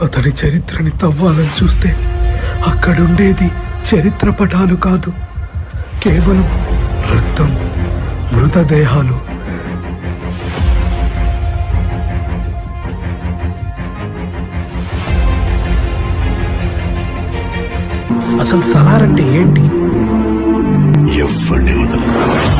అతడి చరిత్రని తవ్వాలని చూస్తే అక్కడుండేది చరిత్ర పటాలు కాదు కేవలం రక్తం మృతదేహాలు అసలు సలార్ అంటే ఏంటి ఎవరిని వదలను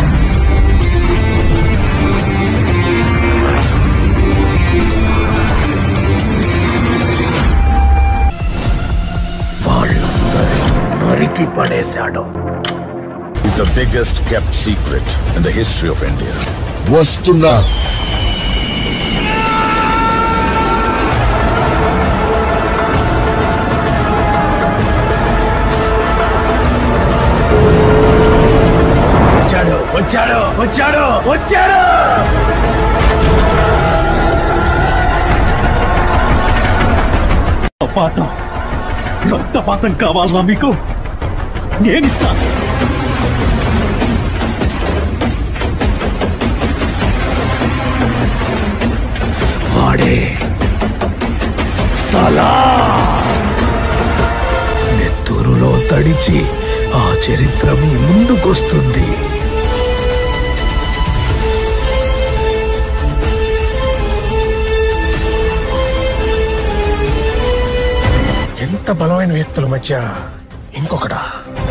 వాళ్ళందరినీ నరికి పడేశాడు is the biggest kept secret in the history of India. వస్తున్నా వచ్చాడు వచ్చాడు వచ్చాడు వచ్చాడు రక్తపాతం రక్తపాతం కావాలా మీకు నేనిస్తాను వాడే సలా నెత్తూరులో తడిచి ఆ చరిత్ర మీ ముందుకొస్తుంది ఎంత బలమైన వ్యక్తుల మధ్య ఇంకొకడా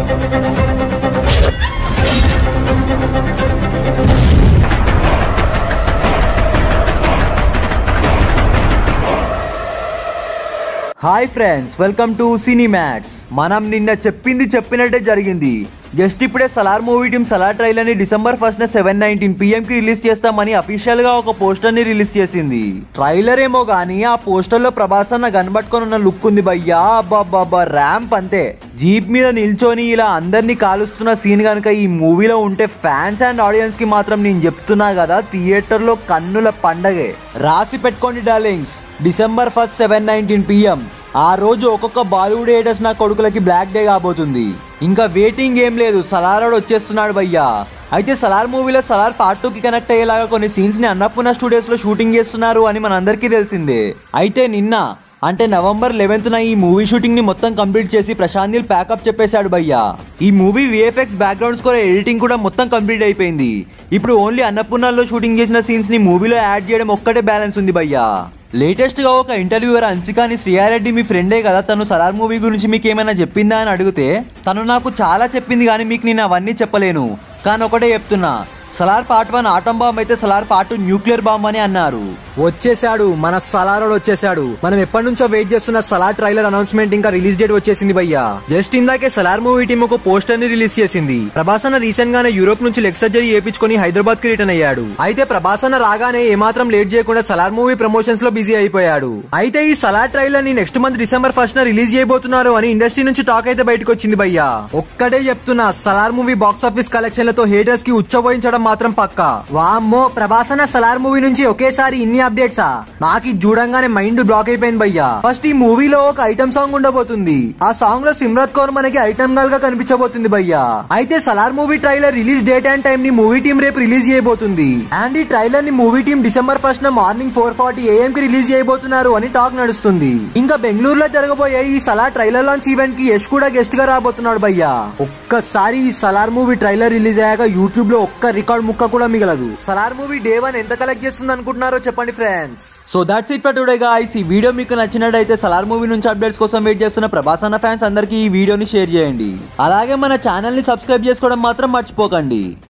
hi friends welcome to Cinemats మనం నిన్న చెప్పింది చెప్పినట్టే జరిగింది జస్ట్ ఇప్పుడే Salaar movie team Salaar trailer ని డిసెంబర్ ఫస్ట్ న సెవెన్ నైన్టీన్ పిఎం కి రిలీజ్ చేస్తామని అఫీషియల్ గా ఒక పోస్టర్ ని రిలీజ్ చేసింది ట్రైలర్ ఏమో గానీ ఆ పోస్టర్ లో ప్రభాస్ అన్న కనబట్టుకొని ఉన్న లుక్ ఉంది భయ్యా అబ్బాబ్బాబ్బా ర్యాంప్ అంతే జీప్ మీద నిల్చొని ఇలా అందరినీ కాలుస్తున్న సీన్ కనుక ఈ మూవీలో ఉంటే ఫ్యాన్స్ అండ్ ఆడియన్స్ కి మాత్రం నేను చెప్తున్నా కదా థియేటర్ లో కన్నుల పండగే రాసి పెట్టుకోండి darlings December first seven nineteen PM ఆ రోజు ఒక్కొక్క బాలీవుడ్ ఏటర్స్ నా కొడుకులకి బ్లాక్ డే కాబోతుంది ఇంకా వెయిటింగ్ ఏం లేదు సలారోడు వచ్చేస్తున్నాడు భయ్యా అయితే సలార్ మూవీలో సలార్ పార్ట్ టూకి కనెక్ట్ అయ్యేలాగా కొన్ని సీన్స్ ని అన్నపూర్ణ స్టూడియోస్ లో షూటింగ్ చేస్తున్నారు అని మనందరికీ తెలిసిందే అయితే నిన్న అంటే నవంబర్ లెవెన్త్ న ఈ మూవీ షూటింగ్ ని మొత్తం కంప్లీట్ చేసి ప్రశాంత్ నీల్ ప్యాకప్ చెప్పేశాడు భయ్యా ఈ movie VFX background score editing కూడా మొత్తం కంప్లీట్ అయిపోయింది ఇప్పుడు ఓన్లీ అన్నపూర్ణలో షూటింగ్ చేసిన సీన్స్ ని మూవీలో యాడ్ చేయడం ఒక్కటే బ్యాలెన్స్ ఉంది భయ్యా లేటెస్ట్ గా ఒక ఇంటర్వ్యూవర్ అన్సికాని శ్రీయారెడ్డి మీ ఫ్రెండే కదా తను సలార్ మూవీ గురించి మీకు ఏమైనా చెప్పిందా అని అడిగితే తను నాకు చాలా చెప్పింది కానీ మీకు నేను అవన్నీ చెప్పలేను కానీ ఒకటే చెప్తున్నా Salaar part one atom bomb అయితే Salaar part two nuclear bomb అని అన్నారు వచ్చేసాడు మన సలారోడు వచ్చేసాడు మనం ఎప్పటి నుంచో వెయిట్ చేస్తున్న సలార్ ట్రైలర్ అనౌన్స్మెంట్ ఇంకా రిలీజ్ డేట్ వచ్చేసింది భయ్యా జస్ట్ ఇందాకే సలార్ మూవీ టీం ఒక పోస్టర్ ని రిలీజ్ చేసింది ప్రభాస్ అన్న రీసెంట్ గానే యూరోప్ నుంచి లెగ్ సర్జరీ చేయించుకొని హైదరాబాద్ కి రిటర్న్ అయ్యాడు అయితే ప్రభాస్ అన్న రాగానే ఏమాత్రం లేట్ చేయకుండా సలార్ మూవీ ప్రమోషన్స్ లో బిజీ అయిపోయాడు అయితే ఈ సలార్ ట్రైలర్ ని నెక్స్ట్ మంత్ డిసెంబర్ ఫస్ట్ న రిలీజ్ చేయబోతున్నారు అని ఇండస్ట్రీ నుంచి టాక్ అయితే బయటకు వచ్చింది భయ్యా ఒక్కటే చెప్తున్నా సలార్ మూవీ బాక్స్ ఆఫీస్ కలెక్షన్లతో హేటర్స్ కి ఉచ్చబోయించడం మాత్రం పక్కా వామ్మో ప్రభాస్ అన్న సలార్ మూవీ నుంచి ఒకేసారి ఇన్ని అప్డేట్సా నాకు ఇది చూడంగానే మైండ్ బ్లాక్ అయిపోయింది భయ్యా ఫస్ట్ ఈ మూవీలో ఒక ఐటమ్ సాంగ్ ఉండబోతుంది ఆ సాంగ్ లో సిమ్రత్ కౌర్ మనకి ఐటమ్ గర్ల్ గా కనిపించబోతుంది భయ్యా అయితే Salaar movie trailer release date and time ని మూవీ టీం రేపు రిలీజ్ చేయబోతుంది అండ్ ఈ ట్రైలర్ ని మూవీ టీం డిసెంబర్ ఫస్ట్ న మార్నింగ్ ఫోర్ ఫార్టీ ఏఎం కి రిలీజ్ చేయబోతున్నారు అని టాక్ నడుస్తుంది ఇంకా బెంగళూరులో జరగబోయే ఈ సలార్ ట్రైలర్ లాంచ్ ఈవెంట్ కి యష్ కూడా గెస్ట్ గా రాబోతున్నాడు భయ్యా ఒక్కసారి ఈ సలార్ మూవీ ట్రైలర్ రిలీజ్ అయ్యాక యూట్యూబ్ లో ఒక్క రికార్డ్ ముక్క కూడా మిగలదు సలార్ మూవీ డే వన్ ఎంత కలెక్ట్ చేస్తుంది అనుకుంటున్నారో చెప్పండి friends so that's it for today guys ఈ వీడియో మీకు నచ్చినట్టయితే సలార్ మూవీ నుంచి అప్డేట్స్ కోసం వెయిట్ చేస్తున్న ప్రభాస్ అన్న ఫ్యాన్స్ అందరికీ ఈ వీడియోని షేర్ చేయండి అలాగే మన ఛానల్ ని సబ్స్క్రైబ్ చేసుకోవడం మాత్రం మర్చిపోకండి